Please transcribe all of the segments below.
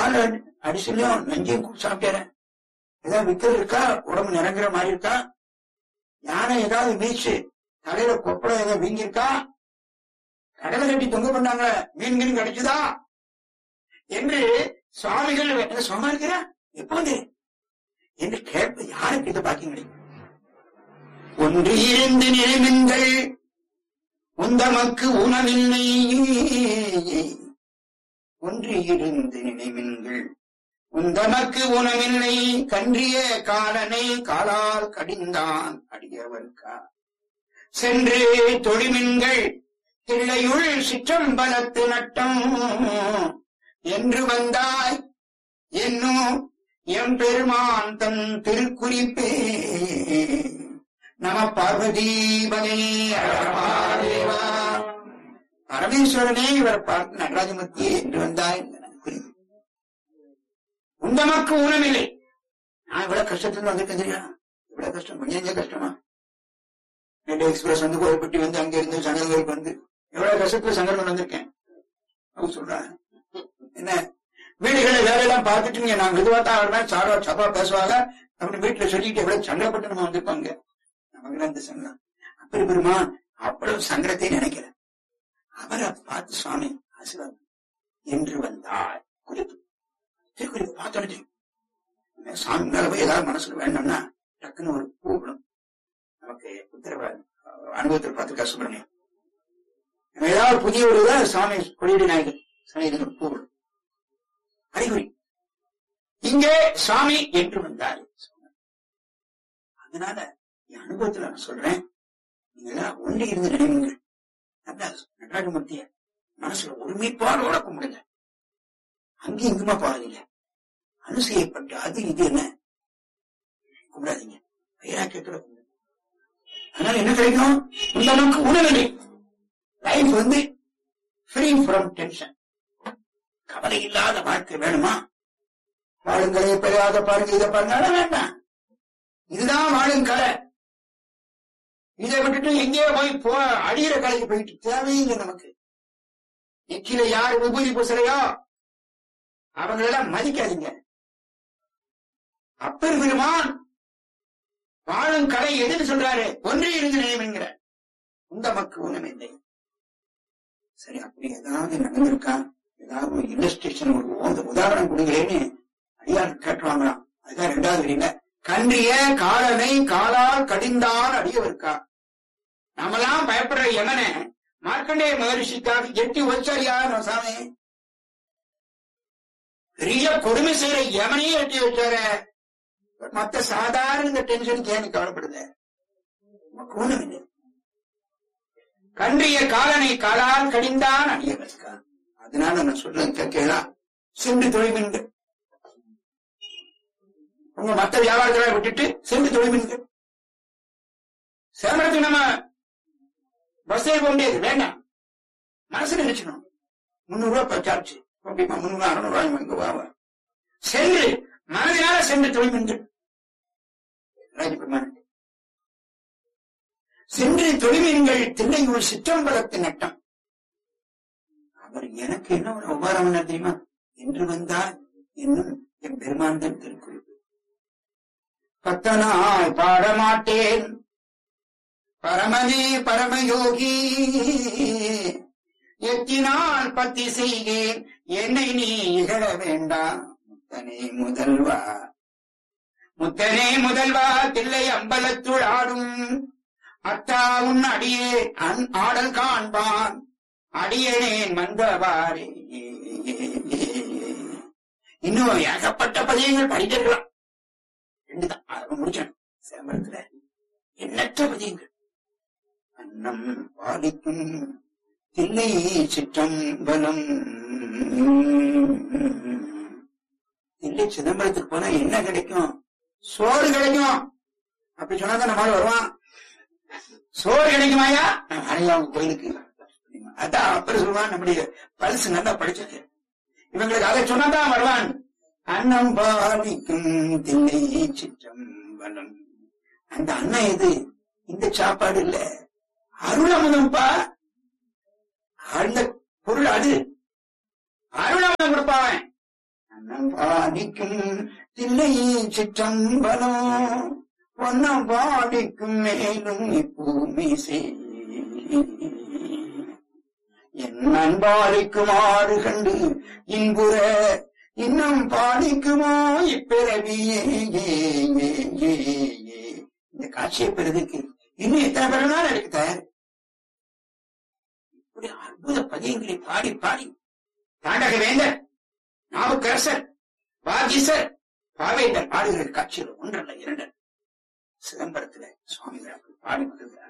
பால் அடி- அடிசலையும் நஞ்சையும் கூட சாப்பிட்டேன் ஏதாவது விக்கல் இருக்கா உடம்பு நிரங்குற மாதிரி இருக்கா யானை ஏதாவது மீச்சு தலையில கொப்பளம் ஏதாவது வீங்கியிருக்கா கடலை கட்டி தொங்க பண்ணாங்க மீன் மீன் கிடைச்சுதா என்று சுவாமிகள் என்ன சும்மா இருக்கிறா எப்போ வந்து என்று கேட்ப யாருக்கு இதை பாக்கியம் கிடைக்கும் ஒன்று இருந்து நினைவுங்கள் உந்தமக்கு உணவில்லை ஒன்று இருந்து நினைவுங்கள் உந்தமக்கு உணவில்லை கன்றிய காலனை காலால் கடிந்தான் அடியவர்க்கா சென்று தொழிமின்கள் தில்லையுள் சிற்றம்பலத்து நட்டம் என்று வந்தாய் என்னும் எம்பெருமான் தன் திருக்குறிப்பே நம பார்வதீபனே அழகாதேவா பரமேஸ்வரனே இவர் பார்த்து நடராஜமூர்த்தியே என்று வந்தாய் என்ற குறிப்பு உண்டமக்கு ஊனமில்லை நான் இவ்வளவு கஷ்டத்துல வந்திருக்கேன் தெரியா இவ்வளவு கஷ்டம் கொஞ்சம் கொஞ்சம் கஷ்டமா நேற்று எக்ஸ்பிரஸ் வந்து கோயில்பட்டி வந்து அங்க இருந்து சங்கங்களுக்கு வந்து எவ்வளவு கஷ்டத்துல சங்கரன் வந்திருக்கேன் அவங்க சொல்றாங்க என்ன வீடுகளை வேலையெல்லாம் பார்த்துட்டு நீங்க நான் மெதுவா தான் வருவேன் சாரா சபா பேசுவாங்க அப்படின்னு வீட்டுல சொல்லிட்டு எவ்வளவு சங்கடப்பட்டு நம்ம வந்திருப்பாங்க நமக்கு இந்த சங்கடம் அப்படி பெருமா அவ்வளவு சங்கடத்தை நினைக்கிறேன் அவரை பார்த்து சுவாமி ஆசீர்வாதம் என்று வந்தாய் குறிப்பு திருக்குறிப்பு பார்த்தோன்னு சாமி மேல போய் ஏதாவது மனசுல வேணும்னா டக்குன்னு ஒரு கூப்பிடும் நமக்கு உத்தரவ அனுபவத்தில் பார்த்து சுப்பிரமணியம் நம்ம ஏதாவது புதிய ஒரு இதை சுவாமி கொடியடி நாயகர் சமயத்தில் கூப்பிடும் அறிகுறி இங்கே சுவாமி என்று வந்தார் அதனால என் அனுபவத்துல நான் சொல்றேன் நீங்க எல்லாம் ஒன்றி இருந்து நினைவுங்கள் நடராஜ நடராஜமூர்த்திய மனசுல ஒருமைப்பாடோட கும்பிடுங்க அங்கேயும் இங்குமா பாருங்க அனுசெய்யப்பட்டு அது இது என்ன கும்பிடாதீங்க வைராக்கியத்தோட கும்பிடுங்க அதனால என்ன கிடைக்கும் இந்த அளவுக்கு உணர்வு லைஃப் வந்து ஃப்ரீ ஃப்ரம் டென்ஷன் கவலை இல்லாத வாழ்க்கை வேணுமா வாழுங்களே பெரியாத பாருங்க இதை பாருங்க அதெல்லாம் வேண்டாம் இதுதான் வாழும் கலை இதை விட்டுட்டு எங்கேயோ போய் போ அடியிற கலைக்கு போயிட்டு தேவையில்லை நமக்கு நெற்றியில யார் விபூதி பூசலையோ அவங்களெல்லாம் மதிக்காதீங்க அப்பர் பெருமான் வாழும் கலை எதுன்னு சொல்றாரு ஒன்றே இருந்து நினைவுங்கிற உந்த மக்கு உணவில்லை சரி அப்படி ஏதாவது நடந்திருக்கா ஏதாவது ஒரு இல்லஸ்ட்ரேஷன் ஒரு ஓந்த உதாரணம் கொடுங்களேன்னு அடியார் கேட்டுவாங்களாம் அதுதான் ரெண்டாவது வரியில கன்றிய காலனை காலால் கடிந்தான் அடியவர்க்கா நாமெல்லாம் பயப்படுற யமனை மார்க்கண்டேய மகரிஷிக்காக எட்டி வச்சாரியா சாமி பெரிய கொடுமை செய்யற யமனையே எட்டி வச்சார மத்த சாதாரண இந்த டென்ஷனுக்கு ஏன் கவலைப்படுது நமக்கு ஒண்ணும் இல்லை கன்றிய காலனை காலால் கடிந்தான் அடியவர்க்கா அதனால நான் சொல்றேன் கேட்கலா சென்று தொழில்மென்கள் உங்க மத்த வியாபாரத்தை விட்டுட்டு சென்று தொழில்மென்கள் சேமரத்துக்கு நம்ம பஸ் ஏறி போக முடியாது வேண்டாம் மனசுல நினைச்சணும் முன்னூறு ரூபாய் சார்ஜ் முடியுமா முன்னூறு அறுநூறு ரூபாய் இங்க வாங்க சென்று மனதினால சென்று தொழில்மென்கள் ராஜகுமாரன் சென்று தொழில்மீன்கள் திண்ணையூர் சிற்றம்பலத்து நட்டம் அவர் எனக்கு என்ன ஒரு உபாரம் என்ன தெரியுமா என்று வந்தால் இன்னும் என் பெருமாந்தன் திருக்குறிப்பு பத்தனாய் பாடமாட்டேன் பரமனே பரமயோகி எத்தினால் பத்தி செய்கேன் என்னை நீ இகழ வேண்டாம் முத்தனே முதல்வா முத்தனே முதல்வா தில்லை அம்பலத்துள் ஆடும் அத்தா உன் அடியே அன் ஆடல் காண்பான் அடியனேன் மந்தவாரே இன்னும் ஏகப்பட்ட பதியங்கள் படிக்கலாம் ரெண்டுதான் அதை முடிச்சேன் சேமரத்துல எண்ணற்ற பதியங்கள் அன்னம் பாலிக்கும் தில்லை சிற்றம்பலம் தில்லை சிதம்பரத்துக்கு போனா என்ன கிடைக்கும் சோறு கிடைக்கும் அப்படி சொன்னா நம்மளால வருவான் சோறு கிடைக்குமாயா நான் வரையா உங்க கோயிலுக்கு அதான் அப்புறம் சொல்லுவான் நம்முடைய பரிசு நல்லா படிச்சிருக்கு இவங்களுக்கு அதை சொன்னாதான் வருவான் அன்னம் பாலிக்கும் தில்லை சிற்றம்பலம் அந்த அண்ணன் எது இந்த சாப்பாடு இல்ல அருளமுதம்பா அந்த பொருள் அது அருளமுதம் கொடுப்பாவன் அண்ணா மனம் பாடிக்கும் தில்லை சிற்றம்பலம் பொன்னம் பாடிக்கும் மேலும் இப்பூமி என் அன்பாலிக்கும் ஆறு கண்டு இன்புற இன்னும் பாடிக்குமோ இப்பிறவியே ஏ, ஏ, ஏ, ஏ. இந்த காட்சியை பெறுவதற்கு இன்னும் எத்தனை பேர் நாள் எனக்கு தயார் இப்படி அற்புத பதியங்களை பாடி பாடி தாண்டக வேந்தர் நாவுக்கரசர் வாகீசர் பாவேந்தர் பாடுகிற காட்சிகள் ஒன்றல்ல இரண்டல்ல சிதம்பரத்துல சுவாமிகள் அப்படி பாடி வருகிறார்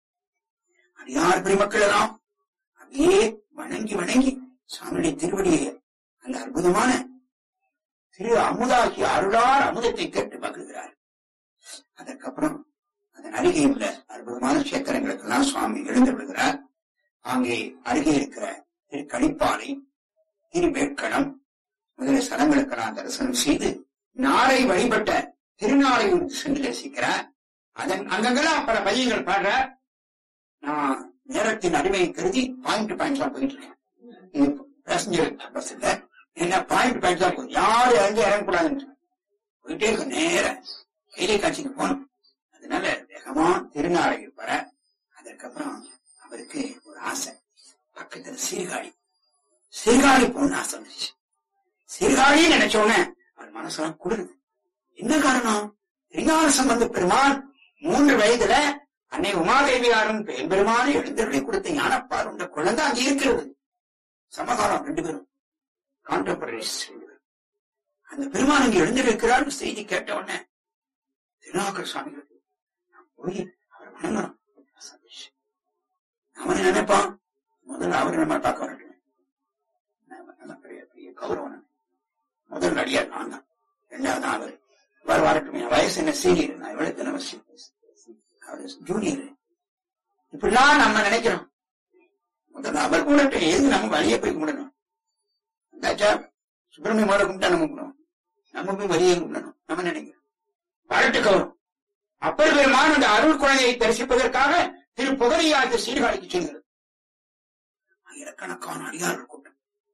அடியார் பெருமக்கள் எல்லாம் அப்படியே வணங்கி வணங்கி சுவாமியுடைய திருவடியை அந்த அற்புதமான திரு அமுதாகி அருளார் அமுதத்தை கேட்டு மகிழ்கிறார் அதற்கப்புறம் அதன் அருகே உள்ள அற்புதமான சேத்திரங்களுக்கெல்லாம் சுவாமி எழுந்து விடுகிறார் அங்கே அருகே இருக்கிற திரு கணிப்பாலை திரு வேட்களம் முதலிய ஸ்தலங்களுக்கெல்லாம் தரிசனம் செய்து நாளை வழிபட்ட திருநாளையூர் சென்று தரிசிக்கிறார் அதன் அங்கங்கெல்லாம் பல பையங்கள் பாடுறார் நான் நேரத்தின் அடிமையை கருதி பாயிண்ட் பாயிண்ட்ஸா போயிட்டு இருக்கேன் இது பேசஞ்சர் பஸ் இல்ல என்ன பாயிண்ட் பாயிண்ட்ஸா போகுது யாரும் இறங்கி இறங்கக்கூடாதுன்னு போயிட்டே இருக்க நேரம் கைலை காட்சிக்கு போகணும் அதனால வேகமா திருநாளையூர் வர அதற்கப்புறம் அவருக்கு ஒரு ஆசை பக்கத்துல சீர்காழி சீர்காழி போகணும்னு ஆசை வந்துச்சு சீர்காழின்னு நினைச்ச உடனே அவர் மனசெல்லாம் குளிருது என்ன காரணம் திருஞான சம்பந்த பெருமான் மூன்று வயதுல அன்னை உமாதேவியாரும் பெருமானை எழுந்தருளை கொடுத்த ஞானப்பார் உண்ட குழந்தை அங்கே இருக்கிறது சமகாலம் ரெண்டு பேரும் கான்டெம்பரரிஸ் அந்த பெருமான் அங்கே எழுந்திருக்கிறார் செய்தி கேட்ட உடனே திருநாகர் சுவாமிகள் நான் போய் அவரை வணங்கணும் சந்தோஷம். அவன் நினைப்பான் முதல்ல அவரை நம்ம பார்க்க வரட்டும் நம்ம- நம்ம பெரிய பெரிய கௌரவம் நமக்கு. முதல் அடியார் நான் தான் ரெண்டாவது அவர் வர வரட்டும் என் வயசு என்ன சீனியர் நான் எவ்வளவு தினம் அவர் ஜூனியர் இப்படிலாம் நம்ம நினைக்கிறோம் முதல்ல அவர் கும்பிடட்டும் எது நம்ம வழியே போய் கும்பிடணும் வந்தாச்சா சுப்பிரமணிய முதல்ல கும்பிட்டா நம்ம கும்பிடணும் நம்ம போய் வழியே கும்பிடணும் நம்ம நினைக்கிறோம் வரட்டு கௌரவம் அப்பர் பெருமான் அந்த அருள் குழந்தையை தரிசிப்பதற்காக திரு புகழியாற்று சீர்காழிக்கு செல்கிறது ஆயிரக்கணக்கான அடியார்கள் கூட்டம்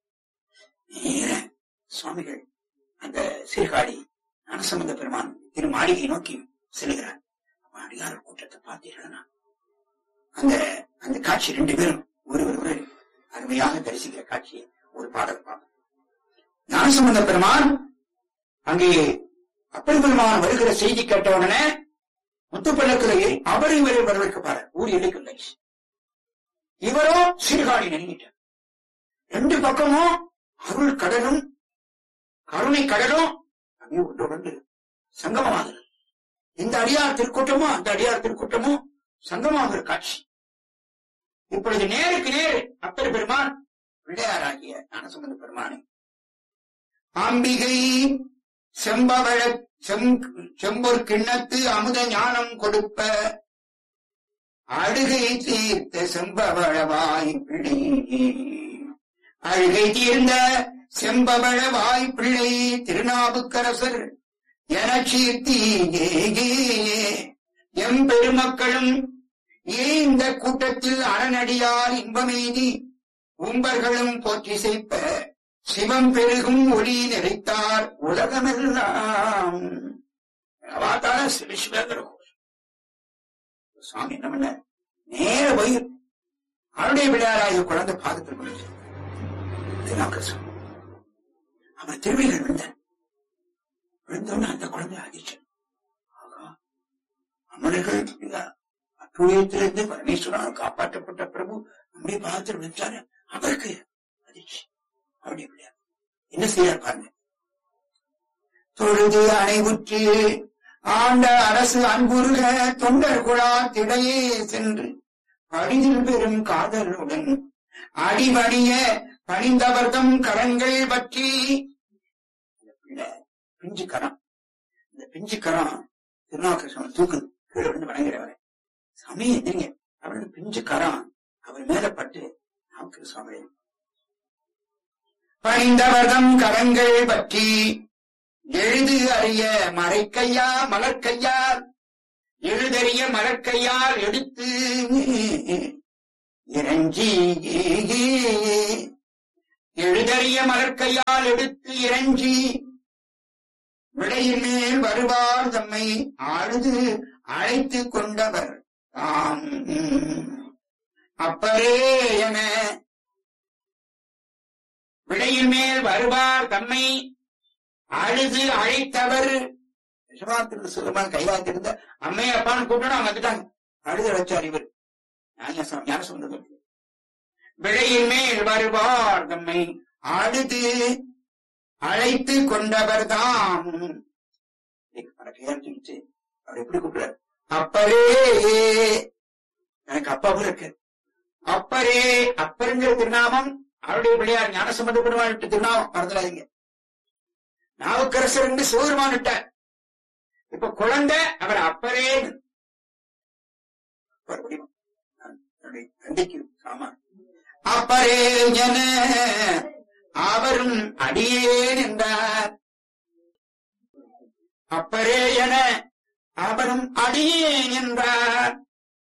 நேர சுவாமிகள் அந்த சீர்காழி ஞானசம்பந்த பெருமான் திரு மாளிகை நோக்கி செல்கிறார் அப்ப அடியார்கள் கூட்டத்தை பார்த்தீர்களா அந்த அந்த காட்சி ரெண்டு பேரும் ஒருவர் ஒரு அருமையாக தரிசிக்கிற காட்சியை ஒரு பாடல் பார்ப்போம் ஞானசம்பந்த பெருமான் அங்கே அப்பர் பெருமான் வருகிற செய்தி கேட்ட உடனே முத்துப்பள்ளக்கில் ஏறி அவர் இவரை வரவேற்கப்பாரு ஊர் எடுக்கலை இவரோ சீர்காழி நெருங்கிட்டார் ரெண்டு பக்கமும் அருள் கடலும் கருணை கடலும் அப்படியே ஒன்றோடு சங்கமமாகுது இந்த அடியார் திருக்கூட்டமும் அந்த அடியார் திருக்கூட்டமும் சங்கமாகிற காட்சி இப்பொழுது நேருக்கு நேர் அப்பர் பெருமான் பிள்ளையாராகிய ஞானசம்பந்த பெருமானை அம்பிகை செம்பவழ செம் செம்பொர் கிண்ணத்து அமுத ஞானம் கொடுப்ப அழுகை தீர்த்த செம்பவழவாய் பிள்ளை அழுகை தீர்ந்த செம்பவழவாய் பிள்ளை திருநாவுக்கரசர் என சீர்த்தி எம் பெருமக்களும் ஏ இந்த கூட்டத்தில் அரணடியார் இன்பமெய்தி உம்பர்களும் போற்றி செய்ப்ப சிவம் பெருகும் ஒளி நிறைத்தார் உலகமெல்லாம் அவாத்தார சிவசிவகரோ சுவாமி என்ன பண்ண நேர போய் அவருடைய விளையாடாய குழந்தை பாதத்தில் முடிச்சு திருநாக்கரசன் அவன் திருவிகள் விழுந்தான் விழுந்தோன்னு அந்த குழந்தை ஆகிச்சு ஆகா அமரர்கள் அட்டுழியத்திலிருந்து பரமேஸ்வரனால் காப்பாற்றப்பட்ட பிரபு நம்முடைய பாதத்தில் விழுந்தாரு அவருக்கு அதிர்ச்சி அவருடைய விளையாடு என்ன செய்யார் பாருங்க தொழுது அணைவுற்று ஆண்ட அரசு அன்புருக தொண்டர் குழா திடையே சென்று படிதில் பெரும் காதலுடன் அடிபணிய பணிந்தவர்தம் கரங்கள் பற்றி இந்த பிள்ளை பிஞ்சு கரம் இந்த பிஞ்சு கரம் திருநாக்கரசன் தூக்குது கீழே விழுந்து வணங்குறவரை சாமி எந்திரிங்க அவரோட பிஞ்சு கரம் அவர் மேல பட்டு நாவுக்கு சுவாமி பணிந்தவர்தம் கரங்கள் பற்றி எழுது அறிய மறைக்கையா மலர்க்கையால் எழுதறிய மலர்க்கையால் எடுத்து இறஞ்சி எழுதறிய மலர்க்கையால் எடுத்து இறஞ்சி விடையில் மேல் வருவார் தம்மை ஆழுது அழைத்து கொண்டவர் தாம் அப்பரே என விடையில் மேல் வருவார் தம்மை அழுது அழைத்தவர் விஷமாத்திற்கு சுகமாக கைகாத்திருந்த அம்மை அப்பான்னு கூப்பிட்டு அவங்க வந்துட்டாங்க அழுது அழைச்சார் இவர் ஞானசம் ஞானசம்பந்தம் விடையின் மேல் வருவார் தம்மை அழுது அழைத்து கொண்டவர் தாம் கையாட்டிட்டு அவர் எப்படி கூப்பிடுறார் அப்பரே எனக்கு அப்பாவும் இருக்கு அப்பரே அப்பருங்கிற திருநாமம் அவருடைய பிள்ளையார் ஞானசம்பந்த பெருமாள் திருநாமம் மறந்துடாதீங்க நாவுக்கரசர் என்று சிவபெருமான் விட்டார் இப்ப குழந்தை அவர் அப்பரே மறுபடியும் நான் என்னுடைய தந்தைக்கு சாமான் அப்பரே என அவரும் அடியேன் என்றார் அப்பரே என அவரும் அடியேன் என்றார்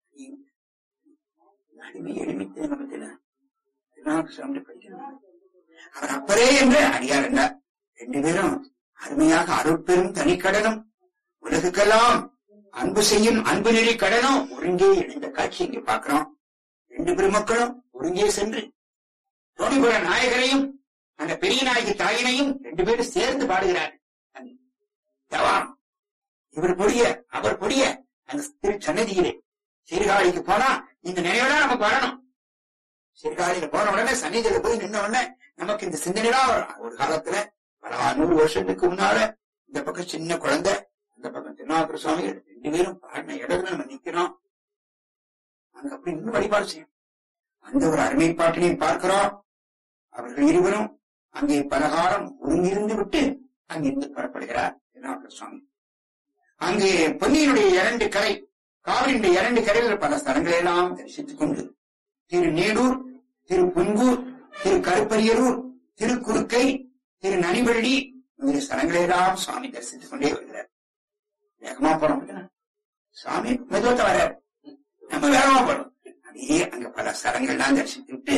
அடிமை எளிமித்து நமக்கு சாமி படிக்கணும் அவர் அப்பரே என்று அடியார் என்றார் ரெண்டு பேரும் அருமையாக அருட்பெரும் தனிக்கடனும் உலகுக்கெல்லாம் அன்பு செய்யும் அன்பு நெறி கடனும் ஒருங்கே இணைந்த காட்சி இங்கே பார்க்கிறோம் ரெண்டு பெருமக்களும் ஒருங்கே சென்று தோணிபுர நாயகரையும் அந்த பெரிய நாயகி தாயினையும் ரெண்டு பேரும் சேர்ந்து பாடுகிறார் தவாம் இவர் பொடிய அவர் பொடிய அந்த திரு சன்னதியிலே சீர்காழிக்கு போனா இந்த நினைவுதான் நமக்கு வரணும் சீர்காழியில போன உடனே சன்னிதியில போய் நின்ன உடனே நமக்கு இந்த சிந்தனைலாம் வரும். ஒரு காலத்துல பல நூறு வருஷத்துக்கு முன்னால இந்த பக்கம் சின்ன குழந்தை இந்த பக்கம் திருநாவுக்கர சுவாமி ரெண்டு பேரும் பாடின இடத்துல நம்ம நிக்கிறோம் அங்க அப்படி இன்னும் வழிபாடு செய்யும் அந்த ஒரு அருமை பாட்டினையும் பார்க்கிறோம் அவர்கள் இருவரும் அங்கே பலகாலம் ஒருங்கிருந்து விட்டு அங்கிருந்து புறப்படுகிறார் திருநாவுக்கர சுவாமி அங்கே பொன்னியினுடைய இரண்டு கரை காவிரியுடைய இரண்டு கரையில் பல ஸ்தலங்களை எல்லாம் தரிசித்துக் கொண்டு திரு நேடூர் திரு புன்கூர் திரு கருப்பரியலூர் திரு குறுக்கை திரு நனிவள்ளி முதலிய ஸ்தலங்களை எல்லாம் சுவாமி தரிசித்துக் கொண்டே வருகிறார் வேகமா போறோம் அப்படின்னா, சுவாமி மெதுவத்தை வர்றார் நம்ம வேகமா போறோம் அப்படியே அங்க பல ஸ்தலங்கள்லாம் தரிசித்து விட்டு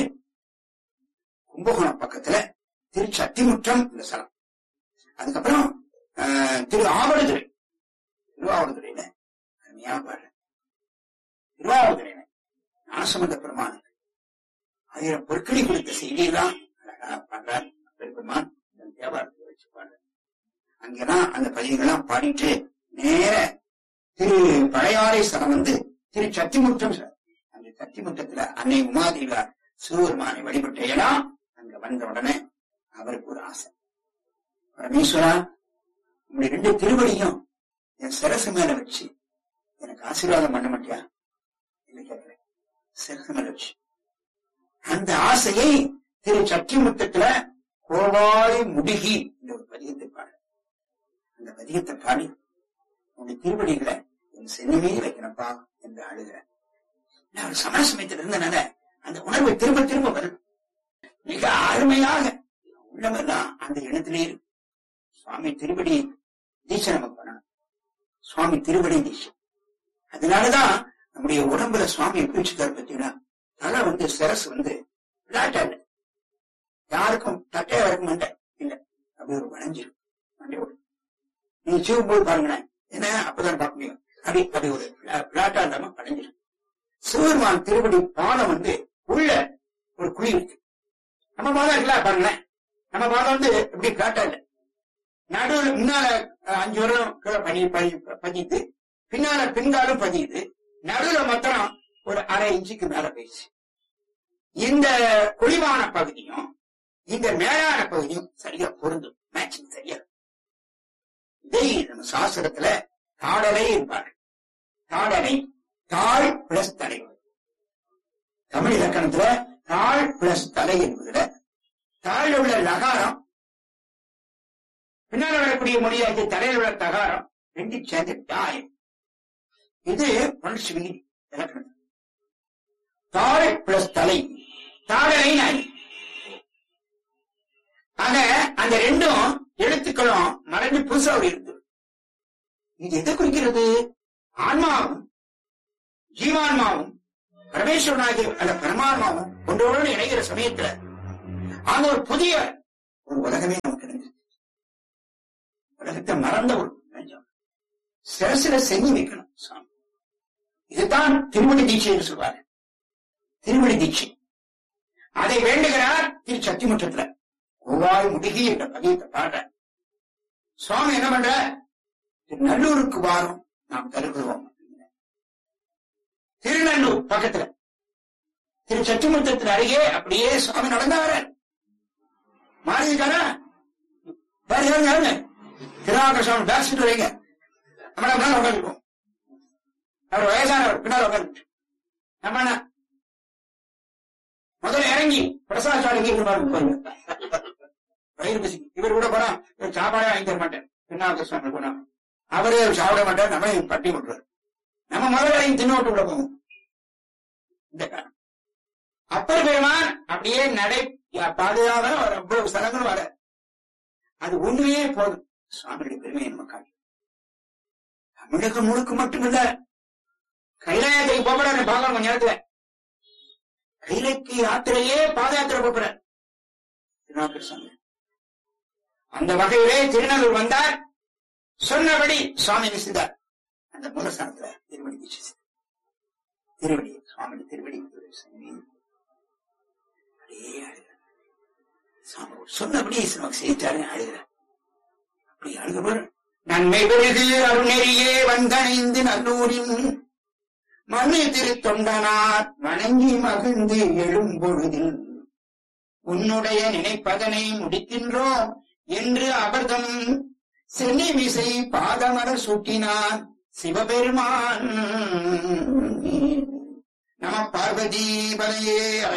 கும்பகோணம் பக்கத்துல திரு சத்திமுற்றம் இந்த ஸ்தலம் அதுக்கப்புறம் ஆஹ், திரு ஆவடுதுறை திருவாவடுதுறையில அருமையா பாரு திருவாவடுதுறையில ஞானசம்பந்த பெருமானுக்கு ஆயிரம் பொற்களி கொடுத்த செய்தியெல்லாம் அழகா பண்றார் பெருமான் தன் தேவாரத்தை வச்சு பாடுறார் அங்கெல்லாம் அந்த பதிவுகள்லாம் பாடிட்டு நேர திரு பழையாறை ஸ்தலம் வந்து திரு சத்திமுற்றம் சார் அந்த சத்திமுற்றத்துல அன்னை உமாதேவியார் சிவபெருமானை வழிபட்ட இடம் அங்க வந்த உடனே அவருக்கு ஒரு ஆசை பரமேஸ்வரா உங்களுடைய ரெண்டு திருவடியும் என் சிரசு மேல வச்சு எனக்கு ஆசீர்வாதம் பண்ண மாட்டியா என்று கேட்கிறேன் சிரசு மேல வச்சு அந்த ஆசையை திரு சத்திமுத்தத்துல கோவாய் முடுகி என்ற ஒரு பதியத்தை பாடு அந்த பதியத்தை பாடி உன்னுடைய திருவடிகளை என் சென்னிமே வைக்கணும்ப்பா என்று அழுகிறேன் நான் ஒரு சமரசமயத்தில் இருந்தனால அந்த உணர்வை திரும்ப திரும்ப வரும் மிக அருமையாக உள்ளமெல்லாம் அந்த இடத்திலே இருக்கு சுவாமி திருவடி தீட்சை நமக்கு பண்ணணும் சுவாமி திருவடி தீட்சை அதனாலதான் நம்முடைய உடம்புல சுவாமி எப்படி வச்சுக்காரு பார்த்தீங்கன்னா தலை வந்து சிரசு வந்து பிளாட்டா இல்ல யாருக்கும் தட்டையா இருக்க மாட்டேன் இல்ல அப்படி ஒரு வளைஞ்சிரும் மண்டையோடு நீங்க சிவம் போய் பாருங்களேன் என்ன அப்பதான் பார்க்க முடியும் அப்படி அப்படி ஒரு பிளாட்டா இல்லாம வளைஞ்சிரும் சிவபெருமான் திருவடி பாதம் வந்து உள்ள ஒரு குழி இருக்கு நம்ம பாதம் இருக்குல்ல பாருங்களேன் நம்ம பாதம் வந்து இப்படி பிளாட்டா இல்ல நடுவில் முன்னால அஹ், அஞ்சு வருடம் கீழே பனி பனி பதியுது பின்னால பின்காலும் பதியுது நடுவுல மொத்தம் ஒரு அரை இன்ச்சுக்கு மேல போயிடுச்சு இந்த குழிவான பகுதியும் இந்த மேலான பகுதியும் சரியா பொருந்தும் மேட்சிங் சரியா இதை நம்ம சாஸ்திரத்துல தாடலை இருப்பார்கள் தாடலை தாழ் பிளஸ் தலை தமிழ் இலக்கணத்துல தாழ் பிளஸ் தலை என்பதுல தாழ் உள்ள லகாரம் பின்னால் வரக்கூடிய மொழியாச்சு தலையில் உள்ள தகாரம் ரெண்டு சேர்ந்து தாய் இது புணர்ச்சி விதி இலக்கணம் தாழ் பிளஸ் தலை தாழலை நாய் ஆக அந்த ரெண்டும் எழுத்துக்களும் மறைஞ்சு புதுசா ஒரு எழுத்து இது எதை குறிக்கிறது ஆன்மாவும் ஜீவான்மாவும் பரமேஸ்வரனாகிய அந்த பரமாத்மாவும் ஒன்றோடு இணைகிற சமயத்துல ஆக ஒரு புதிய ஒரு உலகமே நமக்கு கிடைச்சிருச்சு உலகத்தை மறந்த ஒரு நெஞ்சம் சிரசில செஞ்சு வைக்கணும் சாமி இதுதான் திருமணி தீட்சை என்று சொல்வாரு திருமணி தீட்சை அதை வேண்டுகிறார் திரு சத்திமுற்றத்துல கோவாய் முடுகி என்ற பதியத்தை பாடுற சுவாமி என்ன பண்ற திரு நல்லூருக்கு வாரம் நாம் தருகிறோம் திருநல்லூர் பக்கத்துல திரு சத்திமுற்றத்தின் அருகே அப்படியே சுவாமி நடந்தா வர மாறியிருக்காரா வேற யாரும் யாருங்க திருநாகர் சுவாமி பேக் சீட் வைங்க நம்மள மேல உட்காந்துருக்கோம் அவர் வயசானவர் பின்னால் உட்காந்து நம்ம என்ன முதல்ல இறங்கி பிரசாத் சாலைக்கு பாருங்க வயிறு பசி இவர் கூட போனா இவர் சாப்பாடே வாங்கி தர மாட்டேன் பின்னாக்க சுவாமி போனா அவரே சாப்பிட மாட்டார் நம்ம பட்டி விட்டுருவார் நம்ம முதல்ல வாங்கி தின்னு விட்டு விட போவோம் இந்த காரணம் அப்பர் பெருமான் அப்படியே நடை பாதுகாவ அவர் அவ்வளவு ஸ்தலங்களும் வர அது ஒண்ணுமே போதும் சுவாமியுடைய பெருமையை நம்ம காட்டி தமிழகம் முழுக்க மட்டுமில்ல கைலாயத்துக்கு போகப்பட பார்க்கணும் கொஞ்ச நேரத்துல கைலைக்கு யாத்திரையே பாத யாத்திரை போகிற சாமி அந்த வகையிலே திருநல்லூர் வந்தார் சொன்னபடி சுவாமி நிசிந்தார் அந்த மூலஸ்தானத்துல திருவடி தீட்சை செய்தார். திருவடி சுவாமி திருவடி சாமி. அப்படியே அழுகிறார். சாமி சொன்னபடி நமக்கு செய்தாரு அழுகிறார் அப்படி அழுகிறவர் நன்மை பெருகு அருணெறியே வந்தணைந்து நல்லூரின் மண்ணு திருத்தொண்டனார் வணங்கி மகிழ்ந்து எழும் பொழுதில் உன்னுடைய நினைப்பதனை முடிக்கின்றோம் என்று அவர்தம் சென்னி விசை பாதமலர் சூட்டினான் சிவபெருமான் நம பார்வதி பலையே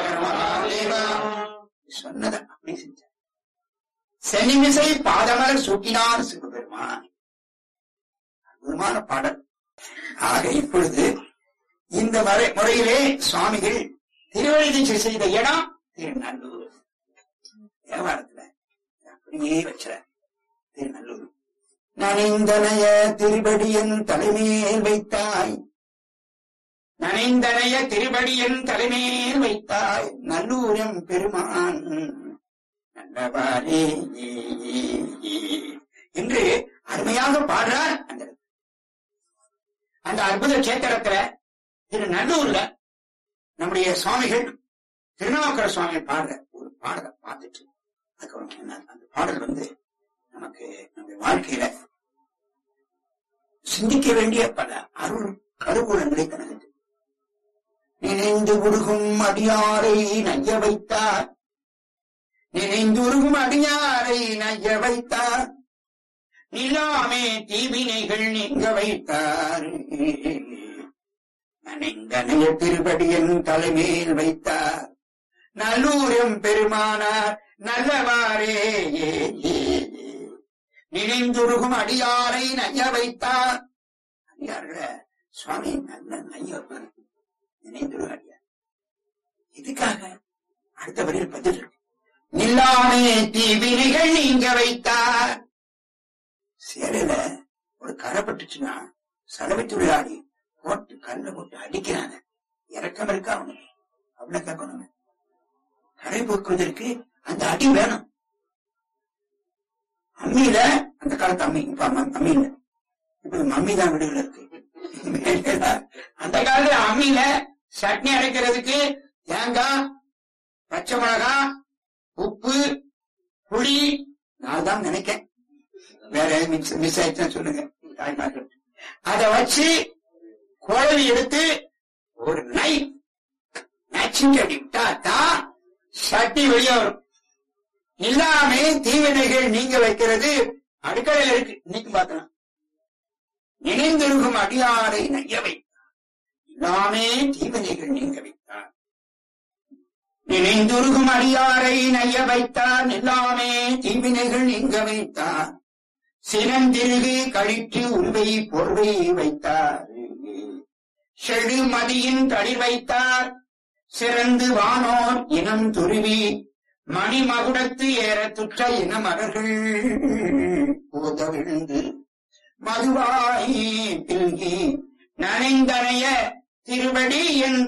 சொன்னத அப்படி செஞ்சார் சென்னிமிசை பாதமலர் சூட்டினார் சிவபெருமான் அற்புதமான பாடல் ஆக இப்பொழுது இந்த வரை முறையிலே சுவாமிகள் திருவழுதிச்சை செய்த இடம் திருநல்லூர் தேவாரத்துல அப்படியே வச்ச திருநல்லூர் நனைந்தனைய திருபடியன் தலைமேல் வைத்தாய் நனைந்தனைய திருபடியன் தலைமேல் வைத்தாய் நல்லூரம் பெருமான் நல்லவாரே என்று அருமையாக பாடுறார் அந்த இடத்துல. அந்த அற்புத சேத்திரத்துல திரு நல்லூர்ல நம்முடைய சுவாமிகள் திருநாவுக்கர சுவாமிகள் பாடுற ஒரு பாடலை பார்த்துட்டு அதுக்கப்புறம் என்ன அந்த பாடல் வந்து நமக்கு நம்ம வாழ்க்கையில சிந்திக்க வேண்டிய பல அருள் கருவூலங்களை தருகிறது நினைந்து உருகும் அடியாரை நைய வைத்தார் நினைந்து உருகும் அடியாரை நைய வைத்தார் நிலாமே தீவினைகள் நீங்க வைத்தார் நனைந்தனைய திருபடியன் தலைமையில் வைத்தார் நல்லூரம் பெருமானார் நல்லவாரே நினைந்துருகும் அடியாரை நைய வைத்தார் அடியார்கள சுவாமி நல்ல நைய வைப்பார். நினைந்துருக அடியார் இதுக்காக அடுத்த வரியில் பதில் இருக்கு. நில்லாமே தீவினைகள் நீங்க வைத்தார் சேலையில ஒரு கரை பட்டுச்சுன்னா சலவை தொழிலாளி போட்டு கல்ல போட்டு அடிக்கிறாங்க இறக்கம் இருக்கா அவனுக்கு அவனை கேட்கணும் கரை போக்குவதற்கு அந்த அடி வேணும் அம்மியில அந்த காலத்து அம்மி இப்ப அம்ம- அம்மி இல்ல இப்ப மம்மி தான் வீடுகள் இருக்கு அந்த காலத்துல அம்மியில சட்னி அரைக்கிறதுக்கு தேங்காய் பச்சை மிளகாய் உப்பு புளி நான் தான் நினைக்கேன் வேற மிஸ் மிஸ் ஆயிடுச்சுன்னா சொல்லுங்க தாய்மார்கள் அதை வச்சு குழவி எடுத்து ஒரு நை நச்சுங்க அப்படி விட்டா தான் சட்டி வெளியே வரும் எல்லாமே தீவினைகள் நீங்க வைக்கிறது அடுக்கலையில இருக்கு இன்னைக்கு பார்க்கலாம் நினைந்திருக்கும் அடியாரை நைய வைத்தார் எல்லாமே தீவினைகள் நீங்க வைத்தார் நினைந்துருகும் அடியாரை நைய வைத்தார் எல்லாமே தீவினைகள் நீங்க வைத்தார் சினந்திருகு கழித்து உருவை பொருவை வைத்தார் செழு மதியின் தளிர் வைத்தார் சிறந்து வானோர் இனம் துருவி மணிமகுடத்து ஏற துற்ற இனமலர்கள் போத விழுந்து மதுவாய் பில்கி நனைந்தனைய திருவடி என்